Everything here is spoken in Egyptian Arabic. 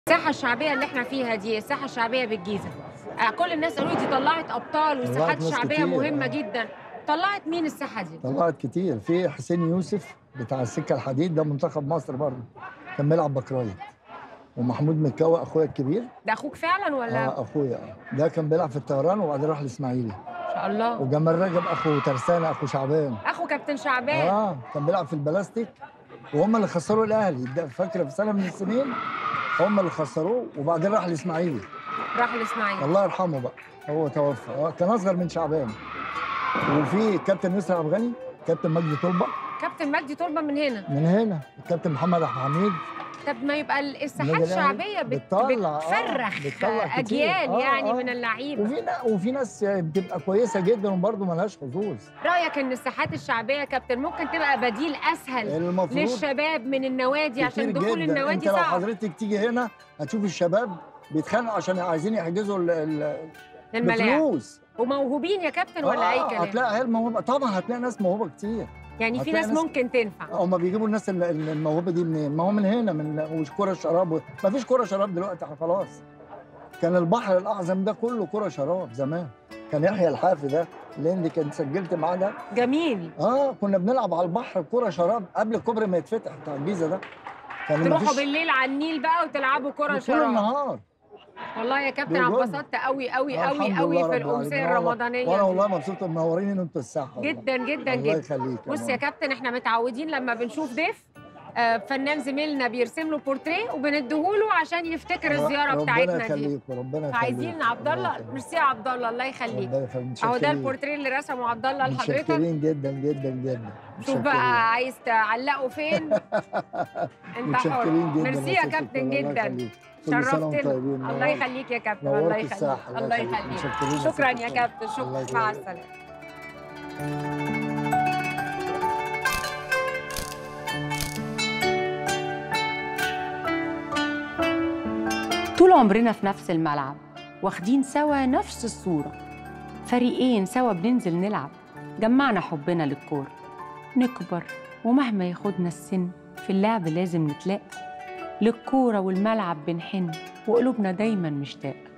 الساحه الشعبيه اللي احنا فيها دي الساحه الشعبيه بالجيزه آه، كل الناس قالوا لي دي طلعت ابطال والساحات ناس الشعبيه كتير، مهمه آه. جدا طلعت مين الساحه دي طلعت كتير في حسين يوسف بتاع السكه الحديد ده منتخب مصر برضه كان بيلعب بكرايت ومحمود مكاوي اخويا الكبير ده اخوك فعلا ولا اه اخويا آه. ده كان بيلعب في الطيران وبعدين راح الاسماعيلي ان شاء الله وجمال رجب اخو ترسانه اخو شعبان اخو كابتن شعبان اه كان بيلعب في البلاستيك وهم اللي خسروا الاهلي ده فاكره في سنه من السنين هم اللي خسروه وبعدين راح الاسماعيلي راح الاسماعيلي الله يرحمه بقى هو توفى هو كان اصغر من شعبان وفي كابتن يسرا عبد الغني كابتن مجدي طلبه كابتن مجدي طلبه من هنا من هنا الكابتن محمد عبد الحميد طب ما يبقى ال- الساحات النادي الأهلي الشعبيه بت... بتطلع، آه، بتفرخ بتطلع كتير. اجيال آه، يعني آه. من اللعيبه وفي نا- وفي ناس بتبقى كويسه جدا وبرضه ملهاش حظوظ رايك ان الساحات الشعبيه يا كابتن ممكن تبقى بديل اسهل المفروض للشباب من النوادي عشان كتير دخول جدا. النوادي انت لو صعب حضرتك تيجي هنا هتشوف الشباب بيتخانقوا عشان عايزين يحجزوا ال- ال- الملاعب بفلوس وموهوبين يا كابتن ولا اي آه، كلام هتلاقي عيال موهوبه طبعا هتلاقي ناس موهوبه كتير يعني في هتلاقي ناس ناس- ممكن تنفع هم بيجيبوا الناس ال- ال- الموهوبه دي منين؟ ما هو من هنا من وش كره شراب ما فيش كره شراب دلوقتي خلاص كان البحر الاعظم ده كله كره شراب زمان كان يحيى الحافي ده اللي انت كنت سجلت معاه ده جميل اه كنا بنلعب على البحر كره شراب قبل الكوبري ما يتفتح بتاع الجيزه ده كان تروحوا مفيش- بالليل على النيل بقى وتلعبوا كرة طول شراب النهار والله يا كابتن انا بجد. اتبسطت قوي قوي آه، قوي الحمد قوي لله في رب الامسيه العالمين. وانا الرمضانيه والله دي. مبسوط منورين انتوا الساحه والله. جدا جدا الله جدا يخليك بص يا ماما. كابتن احنا متعودين لما بنشوف ضيف آه، فنان زميلنا بيرسم له بورتريه وبنديهوله عشان يفتكر الزياره ربنا بتاعتنا دي يخليك وربنا يخليك فعايزين عبد ربنا الله يخليك. ميرسي يا عبد الله الله يخليك ربنا يخليك اهو ده متشكرين. البورتريه اللي رسمه عبد الله لحضرتك متشكرين جدا جدا جدا شوف متشكرين. بقى عايز تعلقه فين انت حر متشكرين جدا ميرسي يا ست كابتن الكل، الله جدا يخليك. كل سنة وانتم شرفتنا طيبين. الله نورت- يخليك يا كابتن نورت الله يخليك الساحة. الله يخليك. يخليك متشكرين يا شكرا ست يا الكل. كابتن الله شكرا مع يخليك. السلامه طول عمرنا في نفس الملعب واخدين سوا نفس الصورة فريقين سوا بننزل نلعب جمعنا حبنا للكورة نكبر ومهما ياخدنا السن في اللعب لازم نتلاقى للكورة والملعب بنحن وقلوبنا دايما مشتاقة